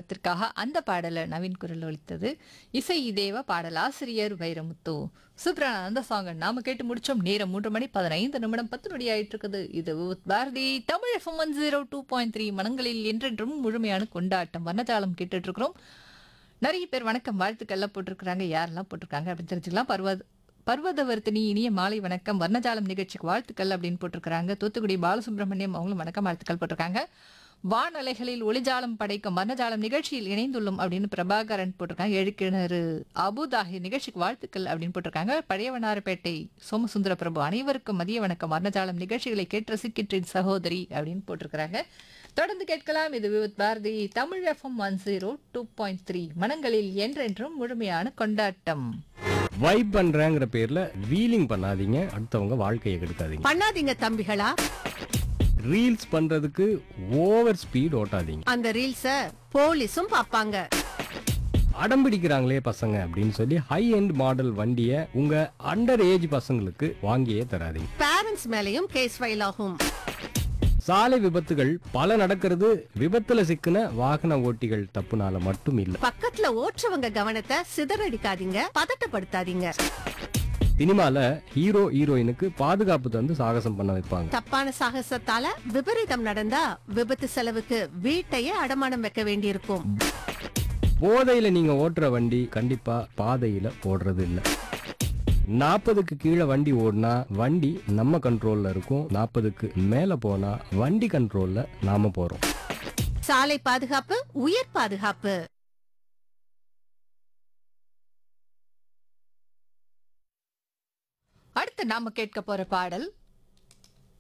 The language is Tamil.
படத்திற்காக அந்த பாடலை நவீன் குரல் ஒலித்தது இசை தேவ பாடலாசிரியர் வைரமுத்து சூப்பரான அந்த சாங் நாம கேட்டு முடிச்சோம் நேரம் மூன்று மணி பதினைந்து நிமிடம் பத்து நொடி ஆயிட்டு இருக்குது இது Vividh Bharati Tamil FM one zero two point three மனங்களில் என்றென்றும் முழுமையான கொண்டாட்டம் வர்ணஜாலம் கேட்டுட்டு இருக்கிறோம் நிறைய பேர் வணக்கம் வாழ்த்துக்கள்லாம் போட்டிருக்கிறாங்க யாரெல்லாம் போட்டிருக்காங்க அப்படின்னு தெரிஞ்சுக்கலாம் பர்வத பர்வதவர்த்தினி இனிய மாலை வணக்கம் வர்ணஜாலம் நிகழ்ச்சிக்கு வாழ்த்துக்கள் அப்படின்னு போட்டிருக்கிறாங்க தூத்துக்குடி பாலசுப்ரமணியம் அவங்களும் வணக்கம் வாழ்த்துக்கள் போட்டிருக்காங்க வானலைகளில் ஒளிஜாலம் படைக்கும் வர்ணஜாலம் நிகழ்ச்சியில் இணைந்துள்ளோம் அப்படின்னு பிரபாகரன் போட்டிருக்காங்க எழுக்கிணறு அபுதாகி நிகழ்ச்சிக்கு வாழ்த்துக்கள் அப்படின்னு போட்டிருக்காங்க பழையவனாரப்பேட்டை சோமசுந்தர பிரபு அனைவருக்கும் மதிய வணக்கம் வர்ணஜாலம் நிகழ்ச்சிகளை கேட்டு ரசிக்கின்றேன் சகோதரி அப்படின்னு போட்டிருக்கிறாங்க தொடர்ந்து கேட்கலாம் இது Vividh Bharati Tamil FM one zero two point three மனங்களில் என்றென்றும் முழுமையான கொண்டாட்டம் வைப் பண்றேங்கிற பேர்ல வீலிங் பண்ணாதீங்க அடுத்தவங்க வாழ்க்கையை கெடுக்காதீங்க பண்ணாதீங்க தம்பிகளா ரீல்ஸ் பண்றதுக்கு ஓவர் ஸ்பீட் ஓட்டாதீங்க அந்த ரீல்ஸ போலீஸும் பாப்பாங்க அடம் பிடிக்கிறாங்களே பசங்க அப்படின்னு சொல்லி ஹை எண்ட் மாடல் வண்டியை உங்க அண்டர் ஏஜ் பசங்களுக்கு வாங்கியே தராதீங்க பேரண்ட்ஸ் மேலயும் கேஸ் ஃபைல் ஆகும் சாலை விபத்துகள் பல நடக்கிறது விபத்துல சிக்கின வாகன ஓட்டிகள் தப்புனால மட்டும் இல்ல பக்கத்துல ஓட்டுறவங்க கவனத்தை சிதறடிக்காதீங்க பதட்டப்படுத்தாதீங்க சினிமால ஹீரோ ஹீரோயினுக்கு பாதுகாப்பு தந்து சாகசம் பண்ண வைப்பாங்க தப்பான சாகசத்தால விபரீதம் நடந்தா விபத்து செலவுக்கு வீட்டையே அடமானம் வைக்க வேண்டியிருக்கும் போதையில நீங்க ஓட்டுற வண்டி கண்டிப்பா பாதையில ஓடுறது இல்ல நாற்பதுக்கு கீழே வண்டி ஓடினா வண்டி நம்ம கண்ட்ரோல்ல இருக்கும் நாற்பதுக்கு மேல போனா வண்டி கண்ட்ரோல்ல நாம போறோம் சாலை பாதுகாப்பு உயிர் பாதுகாப்பு அடுத்து நாம கேட்க போற பாடல்